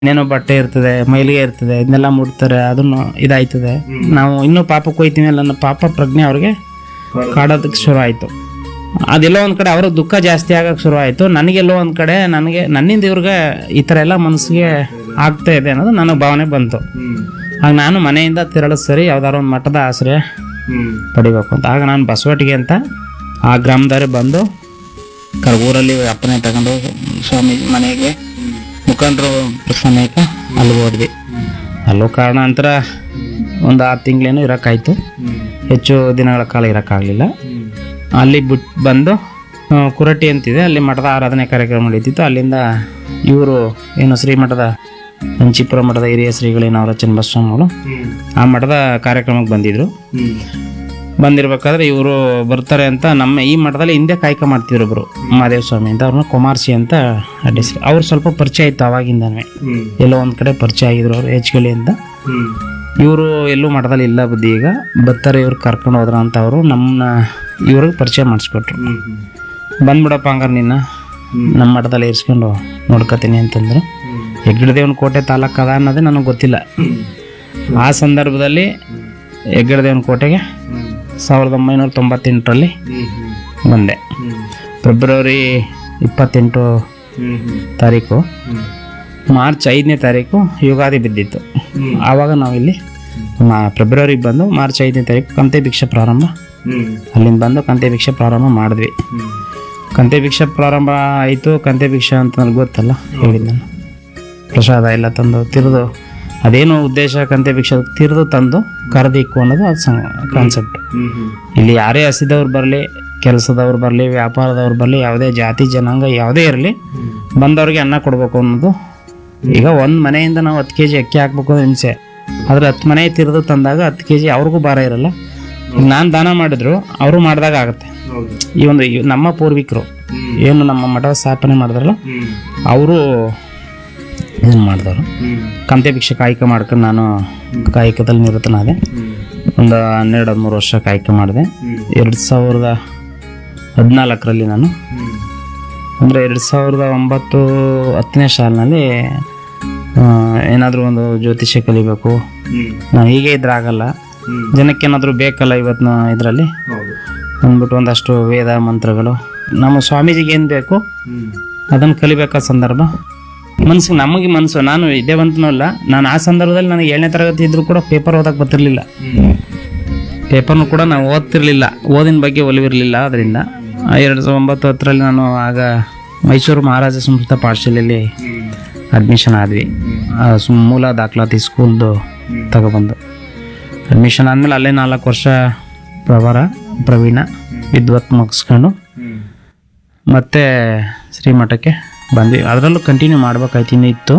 ಇನ್ನೇನೋ ಬಟ್ಟೆ ಇರ್ತದೆ ಮೈಲಿಗೆ ಇರ್ತದೆ ಇದನ್ನೆಲ್ಲ ಮುಡ್ತಾರೆ ಅದನ್ನು ಇದಾಯ್ತದೆ ನಾವು ಇನ್ನೂ ಪಾಪಕ್ಕೆ ಹೋಯ್ತೀವಿ ಅಲ್ಲ ನನ್ನ ಪಾಪ ಪ್ರಜ್ಞೆ ಅವ್ರಿಗೆ ಕಾಡೋದಕ್ಕೆ ಶುರು ಆಯಿತು ಅದೆಲ್ಲೋ ಒಂದು ಕಡೆ ಅವ್ರಿಗೆ ದುಃಖ ಜಾಸ್ತಿ ಆಗಕ್ಕೆ ಶುರು ಆಯಿತು ನನಗೆಲ್ಲೋ ಒಂದು ಕಡೆ ನನಗೆ ನನ್ನಿಂದ ಇವ್ರಿಗೆ ಈ ಥರ ಎಲ್ಲ ಮನಸ್ಸಿಗೆ ಆಗ್ತಾ ಇದೆ ಅನ್ನೋದು ನನಗೆ ಭಾವನೆ ಬಂತು ಆಗ ನಾನು ಮನೆಯಿಂದ ತಿರಳು ಸರಿ ಯಾವ್ದಾದ್ರು ಒಂದು ಮಠದ ಆಶ್ರಯ ಪಡಿಬೇಕು ಅಂತ ಆಗ ನಾನು ಬಸವಟಿಗೆ ಅಂತ ಆ ಗ್ರಾಮದವರೇ ಬಂದು ಕರ್ ಊರಲ್ಲಿ ಅಪ್ಪನೆ ತಗೊಂಡು ಸ್ವಾಮಿ ಮನೆಗೆ ಮುಖಂಡರು ಸಮೇತ ಅಲ್ಲಿ ಹೋದ್ವಿ ಅಲ್ಲೂ ಕಾರಣಾಂತರ ಒಂದು ಆರು ತಿಂಗಳೇನು ಇರೋಕ್ಕಾಯ್ತು ಹೆಚ್ಚು ದಿನಗಳ ಕಾಲ ಇರೋಕ್ಕಾಗಲಿಲ್ಲ ಅಲ್ಲಿ ಬಿಟ್ಟು ಬಂದು ಆ, ಕುರಟಿ ಅಂತಿದೆ ಅಲ್ಲಿ ಮಠದ ಆರಾಧನೆ ಕಾರ್ಯಕ್ರಮ ನಡೀತಿತ್ತು ಅಲ್ಲಿಂದ ಇವರು ಏನು ಶ್ರೀಮಠದ ಹಂಚಿಪುರ ಮಠದ ಹಿರಿಯ ಶ್ರೀಗಳೇನು ಅವರ ಚನ್ನಬಸವಗಳು ಆ ಮಠದ ಕಾರ್ಯಕ್ರಮಕ್ಕೆ ಬಂದಿದ್ರು ಬಂದಿರ್ಬೇಕಾದ್ರೆ ಇವರು ಬರ್ತಾರೆ ಅಂತ ನಮ್ಮ ಈ ಮಠದಲ್ಲಿ ಹಿಂದೆ ಕಾಯ್ಕ ಮಾಡ್ತಿದ್ರು ಒಬ್ರು ಮಹಾದೇವ ಸ್ವಾಮಿ ಅಂತ ಅವ್ರನ್ನ ಕುಮಾರ್ಸಿ ಅಂತ ಹೆಸರು ಅವ್ರು ಸ್ವಲ್ಪ ಪರಿಚಯ ಇತ್ತು ಅವಾಗಿಂದನೇ ಎಲ್ಲೋ ಒಂದ್ ಕಡೆ ಪರಿಚಯ ಆಗಿದ್ರು ಅವ್ರು ಹೆಚ್ಗಳಿ ಅಂತ ಇವರು ಎಲ್ಲೂ ಮಠದಲ್ಲಿ ಇಲ್ಲ ಬುದ್ಧಿ ಈಗ ಬರ್ತಾರೆ ಇವ್ರು ಕರ್ಕೊಂಡು ಹೋದ್ರ ಅಂತ ಅವರು ನಮ್ಮನ್ನ ಇವ್ರಿಗೆ ಪರಿಚಯ ಮಾಡಿಸ್ಕೊಟ್ರು ಬಂದ್ಬಿಡಪ್ಪ ಹಂಗಾರೆ ನಿನ್ನ ನಮ್ಮ ಮಠದಲ್ಲಿ ಇರಿಸ್ಕೊಂಡು ನೋಡ್ಕೊತೀನಿ ಅಂತಂದ್ರು ಹೆಗ್ಗಡದೇವನ ಕೋಟೆ ತಾಲೂಕು ಅದ ಅನ್ನೋದೇ ನನಗೆ ಗೊತ್ತಿಲ್ಲ ಆ ಸಂದರ್ಭದಲ್ಲಿ ಹೆಗ್ಗಡದೇವನ ಕೋಟೆಗೆ ಸಾವಿರದ ಒಂಬೈನೂರ ತೊಂಬತ್ತೆಂಟರಲ್ಲಿ ಬಂದೆ ಫೆಬ್ರವರಿ ಇಪ್ಪತ್ತೆಂಟು ತಾರೀಕು ಮಾರ್ಚ್ ಐದನೇ ತಾರೀಕು ಯುಗಾದಿ ಬಿದ್ದಿತ್ತು ಆವಾಗ ನಾವಿಲ್ಲಿ ಮಾ ಫೆಬ್ರವರಿಗೆ ಬಂದು ಮಾರ್ಚ್ ಐದನೇ ತಾರೀಕು ಕಂತೆ ಭಿಕ್ಷೆ ಪ್ರಾರಂಭ ಅಲ್ಲಿಂದ ಬಂದು ಕಂತೆ ಭಿಕ್ಷೆ ಪ್ರಾರಂಭ ಮಾಡಿದ್ವಿ ಕಂತೆ ಭಿಕ್ಷೆ ಪ್ರಾರಂಭ ಆಯಿತು ಕಂತೆ ಭಿಕ್ಷೆ ಅಂತ ನನಗೆ ಗೊತ್ತಲ್ಲ ಹೇಳಿದ್ ನಾನು ಪ್ರಸಾದ ಎಲ್ಲ ತಂದು ತಿರ್ದು ಅದೇನು ಉದ್ದೇಶ ಕಂತೆ ಭಿಕ್ಷೆ ತಿರ್ದು ತಂದು ಕರೆದಿಕ್ಕು ಅನ್ನೋದು ಅದು ಕಾನ್ಸೆಪ್ಟ್ ಇಲ್ಲಿ ಯಾರೇ ಹಸಿದವ್ರು ಬರಲಿ ಕೆಲಸದವ್ರು ಬರಲಿ ವ್ಯಾಪಾರದವ್ರು ಬರಲಿ ಯಾವುದೇ ಜಾತಿ ಜನಾಂಗ ಯಾವುದೇ ಇರಲಿ ಬಂದವ್ರಿಗೆ ಅನ್ನ ಕೊಡಬೇಕು ಅನ್ನೋದು ಈಗ ಒಂದು ಮನೆಯಿಂದ ನಾವು ಹತ್ತು ಕೆ ಜಿ ಅಕ್ಕಿ ಹಾಕ್ಬೇಕು ಅಂದ್ರೆ ಹಿಂಸೆ ಆದ್ರೆ ಹತ್ತು ಮನೆ ತಿರ್ದು ತಂದಾಗ ಹತ್ತು ಕೆ ಜಿ ಅವ್ರಿಗೂ ಭಾರ ಇರಲ್ಲ ಈಗ ನಾನು ದಾನ ಮಾಡಿದ್ರು ಅವರು ಮಾಡಿದಾಗ ಆಗುತ್ತೆ ಈ ಒಂದು ಈ ನಮ್ಮ ಪೂರ್ವಿಕರು ಏನು ನಮ್ಮ ಮಠ ಸ್ಥಾಪನೆ ಮಾಡಿದ್ರಲ್ಲ ಅವರು ಇದನ್ನು ಮಾಡಿದವರು ಕಂತೆ ಭಿಕ್ಷೆ ಕಾಯಕ ಮಾಡ್ಕೊಂಡು ನಾನು ಕಾಯಕದಲ್ಲಿ ನಿರತನಾದೆ ಒಂದು ಹನ್ನೆರಡು ಹದಿಮೂರು ವರ್ಷ ಕಾಯಕ ಮಾಡಿದೆ ಎರಡು ಸಾವಿರದ ಹದಿನಾಲ್ಕರಲ್ಲಿ ನಾನು ಅಂದರೆ ಎರಡು ಸಾವಿರದ ಒಂಬತ್ತು ಹತ್ತನೇ ಸಾಲಿನಲ್ಲಿ ಏನಾದರೂ ಒಂದು ಜ್ಯೋತಿಷ್ಯ ಕಲಿಬೇಕು ನಾವು ಹೀಗೆ ಇದ್ರೆ ಆಗಲ್ಲ ಜನಕ್ಕೆ ಏನಾದರೂ ಬೇಕಲ್ಲ ಇವತ್ತಿನ ಇದರಲ್ಲಿ ಅಂದ್ಬಿಟ್ಟು ಒಂದಷ್ಟು ವೇದ ಮಂತ್ರಗಳು ನಮ್ಮ ಸ್ವಾಮೀಜಿಗೆ ಏನು ಬೇಕು ಅದನ್ನು ಕಲಿಬೇಕಾದ ಸಂದರ್ಭ ಮನ್ಸಿಗೆ ನಮಗೆ ಮನಸ್ಸು ನಾನು ವಿದ್ಯಾವಂತನೂ ಅಲ್ಲ ನಾನು ಆ ಸಂದರ್ಭದಲ್ಲಿ ನನಗೆ ಏಳನೇ ತರಗತಿ ಇದ್ರೂ ಕೂಡ ಪೇಪರ್ ಓದಕ್ಕೆ ಬರ್ತಿರ್ಲಿಲ್ಲ ಪೇಪರ್ನು ಕೂಡ ನಾವು ಓದ್ತಿರ್ಲಿಲ್ಲ ಓದಿನ ಬಗ್ಗೆ ಒಲಿವಿರಲಿಲ್ಲ ಅದರಿಂದ ಎರಡು ಸಾವಿರದ ಒಂಬತ್ತು ಹತ್ತರಲ್ಲಿ ನಾನು ಆಗ ಮೈಸೂರು ಮಹಾರಾಜ ಸಂಸ್ಕೃತ ಪಾಠಶಾಲೆಯಲ್ಲಿ ಅಡ್ಮಿಷನ್ ಆದ್ವಿ ಆ ಸು- ಮೂಲ ದಾಖಲಾತಿ ಸ್ಕೂಲ್ದು ತಗೊಬಂದು ಅಡ್ಮಿಷನ್ ಆದಮೇಲೆ ಅಲ್ಲೇ ನಾಲ್ಕು ವರ್ಷ ಪ್ರವರ ಪ್ರವೀಣ ವಿದ್ವತ್ ಮುಗಿಸ್ಕೊಂಡು ಮತ್ತೆ ಶ್ರೀಮಠಕ್ಕೆ ಬಂದ್ವಿ ಅದರಲ್ಲೂ ಕಂಟಿನ್ಯೂ ಮಾಡ್ಬೇಕಾಯ್ತು ಇನ್ನೂ ಇತ್ತು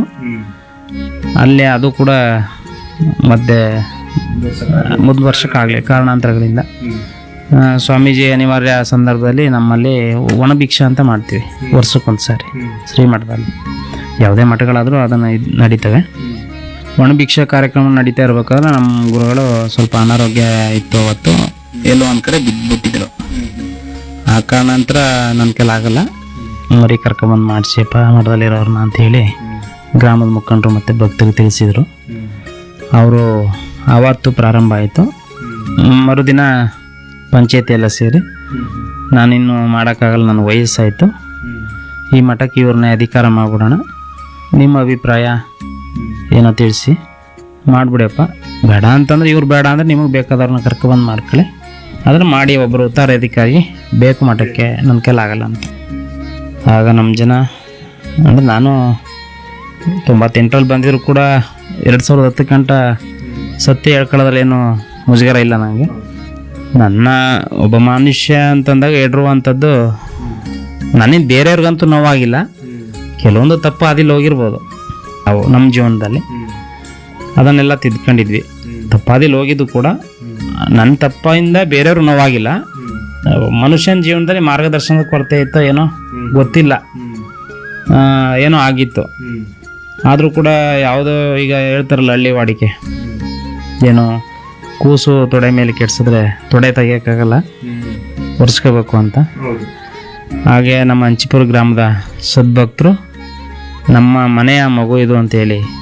ಅಲ್ಲೇ ಅದು ಕೂಡ ಮತ್ತೆ ಮುಂದ್ ವರ್ಷಕ್ಕಾಗಲಿ ಕಾರಣಾಂತರಗಳಿಂದ ಆ, ಸ್ವಾಮೀಜಿ ಅನಿವಾರ್ಯ ಸಂದರ್ಭದಲ್ಲಿ ನಮ್ಮಲ್ಲಿ ಒಣಭಿಕ್ಷೆ ಅಂತ ಮಾಡ್ತೀವಿ ವರ್ಷಕ್ಕೊಂದು ಸಾರಿ ಶ್ರೀಮಠದಲ್ಲಿ ಯಾವುದೇ ಮಠಗಳಾದರೂ ಅದನ್ನು ಇದ್ ನಡೀತವೆ ಒಣಭಿಕ್ಷೆ ಕಾರ್ಯಕ್ರಮ ನಡೀತಾ ಇರ್ಬೇಕಾದ್ರೆ ನಮ್ಮ ಗುರುಗಳು ಸ್ವಲ್ಪ ಅನಾರೋಗ್ಯ ಇತ್ತು ಅವತ್ತು ಎಲ್ಲೋ ಒಂದು ಕಡೆ ಬಿದ್ದುಬಿಟ್ಟಿದ್ರು ಆ ಕಾರಣಾಂತರ ನನ್ನ ಕೈಲಾಗಲ್ಲ ಮರಿ ಕರ್ಕೊಂಬಂದು ಮಾಡಿಸಿಯಪ್ಪ ಮಠದಲ್ಲಿರೋರ್ನ ಅಂತ ಹೇಳಿ ಗ್ರಾಮದ ಮುಖಂಡರು ಮತ್ತು ಭಕ್ತರಿಗೆ ತಿಳಿಸಿದರು ಅವರು ಆವತ್ತು ಪ್ರಾರಂಭ ಆಯಿತು ಮರುದಿನ ಪಂಚಾಯತಿ ಎಲ್ಲ ಸೇರಿ ನಾನಿನ್ನು ಮಾಡೋಕ್ಕಾಗಲ್ಲ ನನ್ನ ವಯಸ್ಸಾಯಿತು ಈ ಮಠಕ್ಕೆ ಇವ್ರನ್ನೇ ಅಧಿಕಾರ ಮಾಡ್ಬಿಡೋಣ ನಿಮ್ಮ ಅಭಿಪ್ರಾಯ ಏನೋ ತಿಳಿಸಿ ಮಾಡಿಬಿಡಪ್ಪ ಬೇಡ ಅಂತಂದ್ರೆ ಇವ್ರು ಬೇಡ ಅಂದ್ರೆ ನಿಮಗೆ ಬೇಕಾದವ್ರನ್ನ ಕರ್ಕೊಬಂದು ಮಾಡ್ಕೊಳ್ಳಿ ಆದ್ರೆ ಮಾಡಿ ಒಬ್ಬರು ಉತ್ತಾರ ಅಧಿಕಾರಿ ಬೇಕು ಮಠಕ್ಕೆ ನನ್ನ ಕೈಲಾಗಲ್ಲ ಅಂತ ಆಗ ನಮ್ಮ ಜನ ಅಂದರೆ ನಾನು ತೊಂಬತ್ತೆಂಟರಲ್ಲಿ ಬಂದಿದ್ರು ಕೂಡ ಎರಡು ಸಾವಿರದ ಹತ್ತು ಗಂಟ ಸತ್ಯ ಹೇಳ್ಕೊಳ್ಳೋದ್ರಲ್ಲಿ ಏನು ಮುಜುಗರ ಇಲ್ಲ ನನಗೆ ನನ್ನ ಒಬ್ಬ ಮನುಷ್ಯ ಅಂತಂದಾಗ ಎಡ್ರುವಂಥದ್ದು ನನಗೆ ಬೇರೆಯವ್ರಿಗಂತೂ ನೋವಾಗಿಲ್ಲ ಕೆಲವೊಂದು ತಪ್ಪು ಅದಿಲ್ಲಿ ಹೋಗಿರ್ಬೋದು ಅವು ನಮ್ಮ ಜೀವನದಲ್ಲಿ ಅದನ್ನೆಲ್ಲ ತಿದ್ಕೊಂಡಿದ್ವಿ ತಪ್ಪಾದಿಲ್ಲಿ ಹೋಗಿದ್ದು ಕೂಡ ನನ್ನ ತಪ್ಪಿಂದ ಬೇರೆಯವ್ರು ನೋವಾಗಿಲ್ಲ ಮನುಷ್ಯನ ಜೀವನದಲ್ಲಿ ಮಾರ್ಗದರ್ಶನದ ಕೊರತೆ ಇತ್ತೋ ಏನೋ ಗೊತ್ತಿಲ್ಲ ಆ, ಏನೋ ಆಗಿತ್ತು ಆದರೂ ಕೂಡ ಯಾವುದೋ ಈಗ ಹೇಳ್ತಾರಲ್ಲ ಹಳ್ಳಿ ವಾಡಿಕೆ ಏನು ಕೂಸು ತೊಡೆ ಮೇಲೆ ಕೆಡ್ಸಿದ್ರೆ ತೊಡೆ ತೆಗಿಯೋಕ್ಕಾಗಲ್ಲ ಒರೆಸ್ಕೋಬೇಕು ಅಂತ ಹಾಗೆ ನಮ್ಮ ಹಂಚಿಪುರ ಗ್ರಾಮದ ಸದ್ಭಕ್ತರು ನಮ್ಮ ಮನೆಯ ಮಗು ಇದು ಅಂತೇಳಿ